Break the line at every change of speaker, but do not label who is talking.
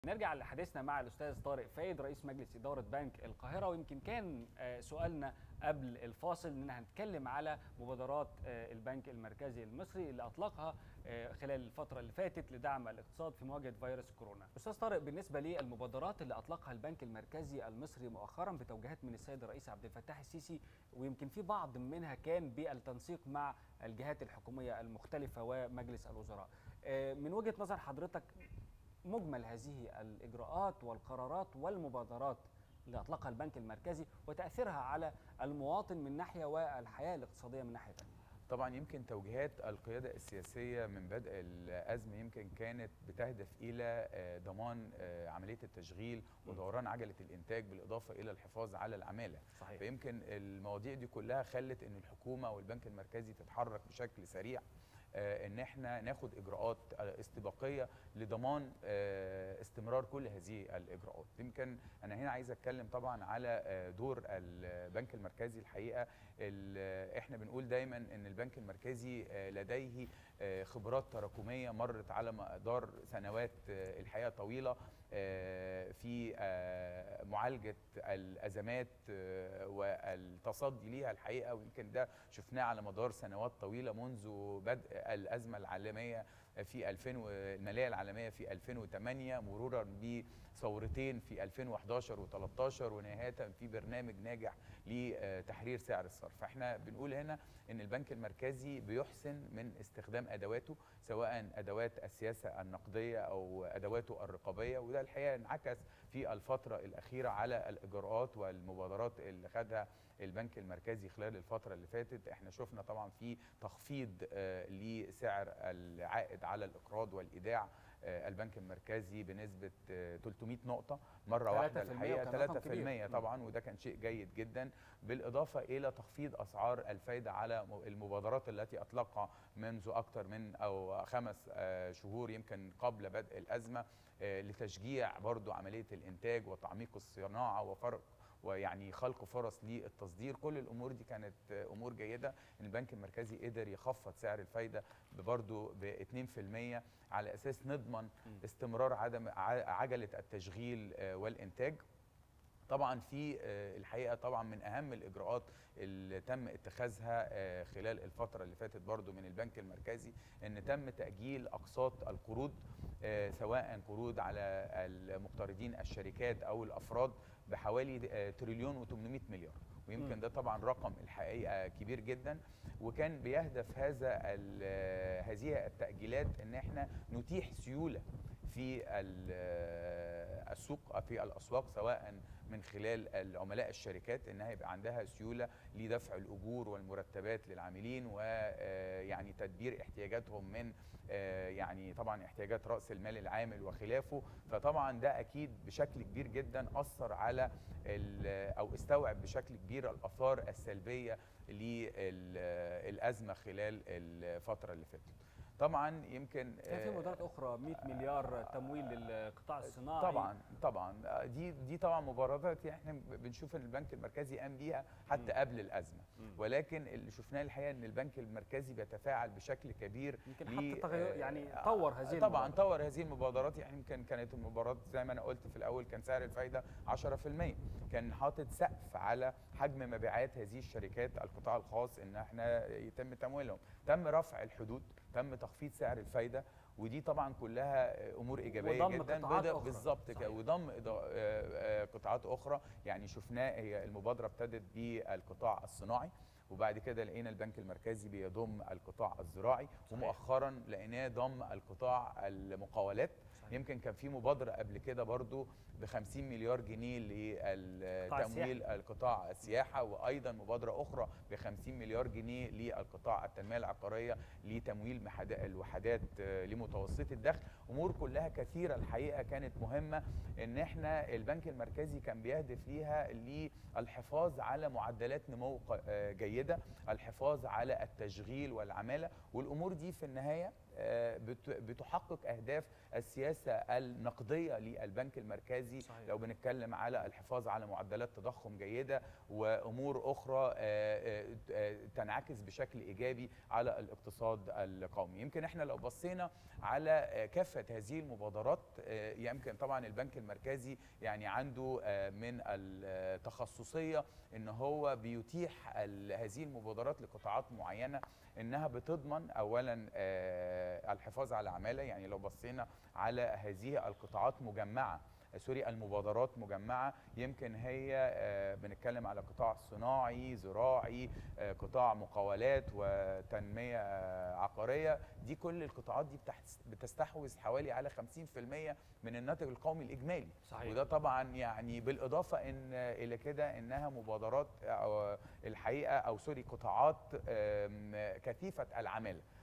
نرجع لحديثنا مع الاستاذ طارق فايد رئيس مجلس اداره بنك القاهره ويمكن كان سؤالنا قبل الفاصل اننا هنتكلم على مبادرات البنك المركزي المصري اللي اطلقها خلال الفتره اللي فاتت لدعم الاقتصاد في مواجهه فيروس كورونا. استاذ طارق بالنسبه للمبادرات اللي اطلقها البنك المركزي المصري مؤخرا بتوجيهات من السيد الرئيس عبد الفتاح السيسي ويمكن في بعض منها كان بالتنسيق مع الجهات الحكوميه المختلفه ومجلس الوزراء. من وجهه نظر حضرتك مجمل هذه الإجراءات والقرارات والمبادرات اللي أطلقها البنك المركزي وتأثيرها على المواطن من ناحية والحياة الاقتصادية من ناحية ثانية
طبعا يمكن توجيهات القيادة السياسية من بدء الأزمة يمكن كانت بتهدف إلى ضمان عملية التشغيل ودوران عجلة الإنتاج بالإضافة إلى الحفاظ على العمالة
صحيح.
فيمكن المواضيع دي كلها خلت أن الحكومة والبنك المركزي تتحرك بشكل سريع ان احنا ناخد اجراءات استباقيه لضمان استمرار كل هذه الاجراءات يمكن انا هنا عايز اتكلم طبعا على دور البنك المركزي الحقيقه احنا بنقول دايما ان البنك المركزي لديه خبرات تراكميه مرت على مدار سنوات الحقيقه طويله في معالجه الازمات والتصدي ليها الحقيقه ويمكن ده شفناه على مدار سنوات طويله منذ بدء الازمه العالميه في 2000 الماليه العالميه في 2008 مرورا بثورتين في 2011 و13 ونهايه في برنامج ناجح لتحرير سعر الصرف فاحنا بنقول هنا ان البنك المركزي بيحسن من استخدام ادواته سواء ادوات السياسه النقديه او ادواته الرقابيه وده الحقيقه انعكس في الفتره الاخيره على الاجراءات والمبادرات اللي خدها البنك المركزي خلال الفتره اللي فاتت احنا شفنا طبعا في تخفيض لسعر العائد على الاقراض والايداع البنك المركزي بنسبه 300 نقطه مره واحده الحقيقه 3% طبعا وده كان شيء جيد جدا بالاضافه الى تخفيض اسعار الفايده على المبادرات التي اطلقها منذ اكثر من او خمس شهور يمكن قبل بدء الازمه لتشجيع برضو عمليه الانتاج وتعميق الصناعه وفرق ويعني خلق فرص للتصدير كل الامور دي كانت امور جيده ان البنك المركزي قدر يخفض سعر الفايده برضه ب 2% على اساس نضمن استمرار عدم عجله التشغيل والانتاج طبعا في الحقيقه طبعا من اهم الاجراءات اللي تم اتخاذها خلال الفتره اللي فاتت برضو من البنك المركزي ان تم تاجيل اقساط القروض سواء قروض على المقترضين الشركات او الافراد بحوالي تريليون و800 مليار ويمكن ده طبعا رقم الحقيقه كبير جدا وكان بيهدف هذا هذه التاجيلات ان احنا نتيح سيوله في السوق في الاسواق سواء من خلال العملاء الشركات انها يبقى عندها سيوله لدفع الاجور والمرتبات للعاملين ويعني تدبير احتياجاتهم من يعني طبعا احتياجات راس المال العامل وخلافه فطبعا ده اكيد بشكل كبير جدا اثر على او استوعب بشكل كبير الاثار السلبيه للازمه خلال الفتره اللي فاتت طبعا يمكن
كان في مبادرات اخرى 100 مليار تمويل للقطاع الصناعي
طبعا طبعا دي دي طبعا مبادرات احنا بنشوف ان البنك المركزي قام بيها حتى م. قبل الازمه م. ولكن اللي شفناه الحقيقه ان البنك المركزي بيتفاعل بشكل كبير
يمكن حتى تغير يعني طور هذه
طبعا المبادرات. طور هذه المبادرات يعني يمكن كانت المبادرات زي ما انا قلت في الاول كان سعر الفايده 10% كان حاطط سقف على حجم مبيعات هذه الشركات القطاع الخاص ان احنا يتم تمويلهم تم رفع الحدود تم تخفيض سعر الفايده ودي طبعا كلها امور ايجابيه جدا بالظبط كده وضم قطاعات اخرى يعني شفناه هي المبادره ابتدت بالقطاع الصناعي وبعد كده لقينا البنك المركزي بيضم القطاع الزراعي صحيح. ومؤخرا لقيناه ضم القطاع المقاولات صحيح. يمكن كان في مبادره قبل كده برضو ب 50 مليار جنيه لتمويل القطاع السياحه وايضا مبادره اخرى ب 50 مليار جنيه للقطاع التنميه العقاريه لتمويل الوحدات لمتوسطي الدخل امور كلها كثيره الحقيقه كانت مهمه ان احنا البنك المركزي كان بيهدف ليها للحفاظ على معدلات نمو جيده الحفاظ على التشغيل والعماله والامور دي في النهايه آه، بت- بتحقق اهداف السياسه النقديه للبنك المركزي
صحيح.
لو بنتكلم على الحفاظ على معدلات تضخم جيده وامور اخرى آه، آه، آه، تنعكس بشكل ايجابي على الاقتصاد القومي يمكن احنا لو بصينا على آه، كافه هذه المبادرات آه، يمكن طبعا البنك المركزي يعني عنده آه، من التخصصيه ان هو بيتيح ال- هذه المبادرات لقطاعات معينه انها بتضمن اولا آه، الحفاظ على العماله يعني لو بصينا على هذه القطاعات مجمعه سوري المبادرات مجمعه يمكن هي آه، بنتكلم على قطاع صناعي زراعي آه، قطاع مقاولات وتنميه آه، عقاريه دي كل القطاعات دي بتحس- بتستحوذ حوالي على 50% من الناتج القومي الاجمالي
صحيح.
وده طبعا يعني بالاضافه ان الى كده انها مبادرات أو الحقيقه او سوري قطاعات آم، كثيفه العماله